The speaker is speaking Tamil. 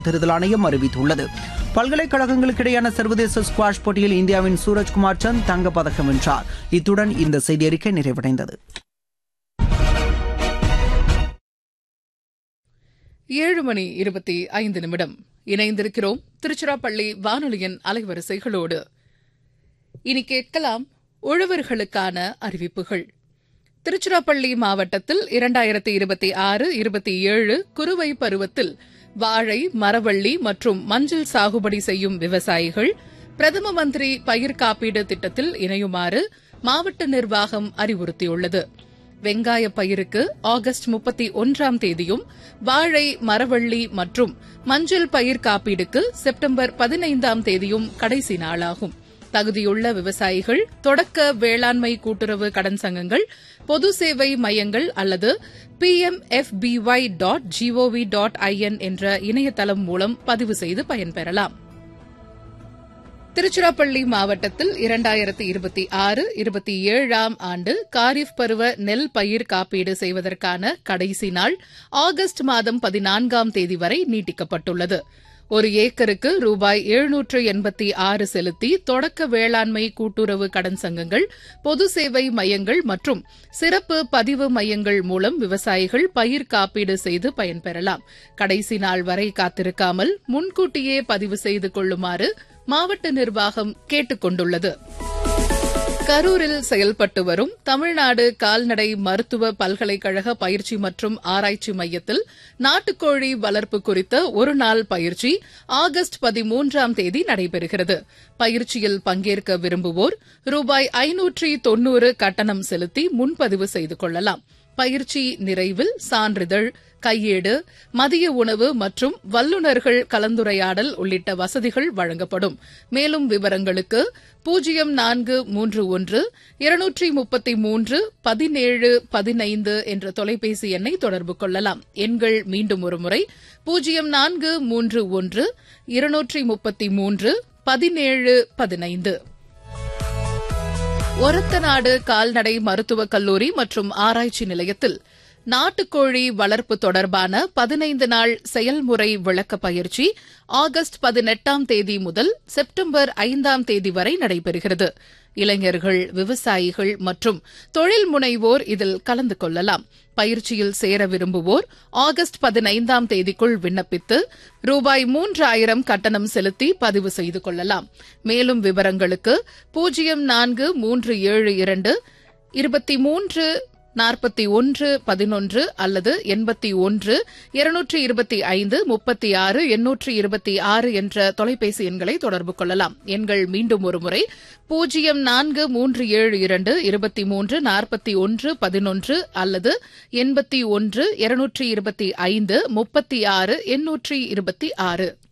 தேர்தல் ஆணையம் அறிவித்துள்ளது பல்கலைக்கழகங்களுக்கிடையான சர்வதேச ஸ்குவாஷ் போட்டியில் இந்தியாவின் சூரஜ்குமார் சந்த் தங்கப்பதக்கம் வென்றார் இத்துடன் இந்த செய்தி அறிக்கை நிறைவடைந்தது ஏழு மணி இருபத்தி ஐந்து நிமிடம் இணைந்திருக்கிறோம் திருச்சிராப்பள்ளி வானொலியின் அலைவரிசைகளோடு இனி கேட்கலாம் உழவர்களுக்கான அறிவிப்புகள் திருச்சிராப்பள்ளி மாவட்டத்தில் இரண்டாயிரத்தி இருபத்தி ஆறு இருபத்தி ஏழு குறுவை பருவத்தில் வாழை மரவள்ளி மற்றும் மஞ்சள் சாகுபடி செய்யும் விவசாயிகள் பிரதம மந்திரி பயிர் காப்பீடு திட்டத்தில் இணையுமாறு மாவட்ட நிர்வாகம் அறிவுறுத்தியுள்ளது வெங்காய பயிருக்கு ஆகஸ்ட் முப்பத்தி ஒன்றாம் தேதியும் வாழை மரவள்ளி மற்றும் மஞ்சள் பயிர் காப்பீடுக்கு செப்டம்பர் பதினைந்தாம் தேதியும் கடைசி நாளாகும் தகுதியுள்ள விவசாயிகள் தொடக்க வேளாண்மை கூட்டுறவு கடன் சங்கங்கள் பொது சேவை மையங்கள் அல்லது P M F BY dot GOV dot IN என்ற இணையதளம் மூலம் பதிவு செய்து பயன்பெறலாம் திருச்சிராப்பள்ளி மாவட்டத்தில் இரண்டாயிரத்தி இருபத்தி ஆறு இருபத்தி ஏழாம் ஆண்டு காரிஃப் பருவ நெல் பயிர் காப்பீடு செய்வதற்கான கடைசி நாள் ஆகஸ்ட் மாதம் பதினான்காம் தேதி வரை நீட்டிக்கப்பட்டுள்ளது ஒரு ஏக்கருக்கு ரூபாய் எழுநூற்று எண்பத்தி ஆறு செலுத்தி தொடக்க வேளாண்மை கூட்டுறவு கடன் சங்கங்கள் பொது சேவை மையங்கள் மற்றும் சிறப்பு பதிவு மையங்கள் மூலம் விவசாயிகள் பயிர் காப்பீடு செய்து பயன்பெறலாம் கடைசி நாள் வரை காத்திருக்காமல் முன்கூட்டியே பதிவு செய்து கொள்ளுமாறு மாவட்ட நிர்வாகம் கேட்டுக் கொண்டுள்ளது கரூரில் செயல்பட்டு வரும் தமிழ்நாடு கால்நடை மருத்துவ பல்கலைக்கழக பயிற்சி மற்றும் ஆராய்ச்சி மையத்தில் நாட்டுக்கோழி வளர்ப்பு குறித்த ஒருநாள் பயிற்சி ஆகஸ்ட் பதிமூன்றாம் தேதி நடைபெறுகிறது பயிற்சியில் பங்கேற்க விரும்புவோர் ரூபாய் ஐநூற்றி தொன்னூறு கட்டணம் செலுத்தி முன்பதிவு செய்து கொள்ளலாம் பயிற்சி நிறைவில் சான்றிதழ் கையேடு மதிய உணவு மற்றும் வல்லுநர்கள் கலந்துரையாடல் உள்ளிட்ட வசதிகள் வழங்கப்படும் மேலும் விவரங்களுக்கு பூஜ்ஜியம் நான்கு மூன்று ஒன்று இருநூற்றி முப்பத்தி மூன்று பதினேழு பதினைந்து என்ற தொலைபேசி எண்ணை தொடர்பு கொள்ளலாம் எண்கள் மீண்டும் ஒருமுறை பூஜ்ஜியம் நான்கு மூன்று ஒன்று இருநூற்றி முப்பத்தி மூன்று பதினேழு பதினைந்து ஒரத்தநாடு கால்நடை மருத்துவக் கல்லூரி மற்றும் ஆராய்ச்சி நிலையத்தில் நாட்டுக்கோழி வளர்ப்பு தொடர்பான பதினைந்து நாள் செயல்முறை விளக்க பயிற்சி ஆகஸ்ட் பதினெட்டாம் தேதி முதல் செப்டம்பர் ஐந்தாம் தேதி வரை நடைபெறுகிறது இளைஞர்கள் விவசாயிகள் மற்றும் தொழில் முனைவோர் இதில் கலந்து கொள்ளலாம் பயிற்சியில் சேர விரும்புவோர் ஆகஸ்ட் பதினைந்தாம் தேதிக்குள் விண்ணப்பித்து ரூபாய் மூன்றாயிரம் கட்டணம் செலுத்தி பதிவு செய்து கொள்ளலாம் மேலும் விவரங்களுக்கு பூஜ்ஜியம் நான்கு மூன்று ஏழு இரண்டு இருபத்தி மூன்று நாற்பத்தி ஒன்று பதினொன்று அல்லது எண்பத்தி ஒன்று இருநூற்றி இருபத்தி ஐந்து முப்பத்தி ஆறு எண்ணூற்றி இருபத்தி ஆறு என்ற தொலைபேசி எண்களை தொடர்பு கொள்ளலாம் எண்கள் மீண்டும் ஒருமுறை பூஜ்ஜியம் நான்கு மூன்று ஏழு இரண்டு இருபத்தி மூன்று நாற்பத்தி ஒன்று பதினொன்று அல்லது எண்பத்தி ஒன்று இருநூற்றி இருபத்தி ஐந்து முப்பத்தி ஆறு எண்ணூற்றி இருபத்தி ஆறு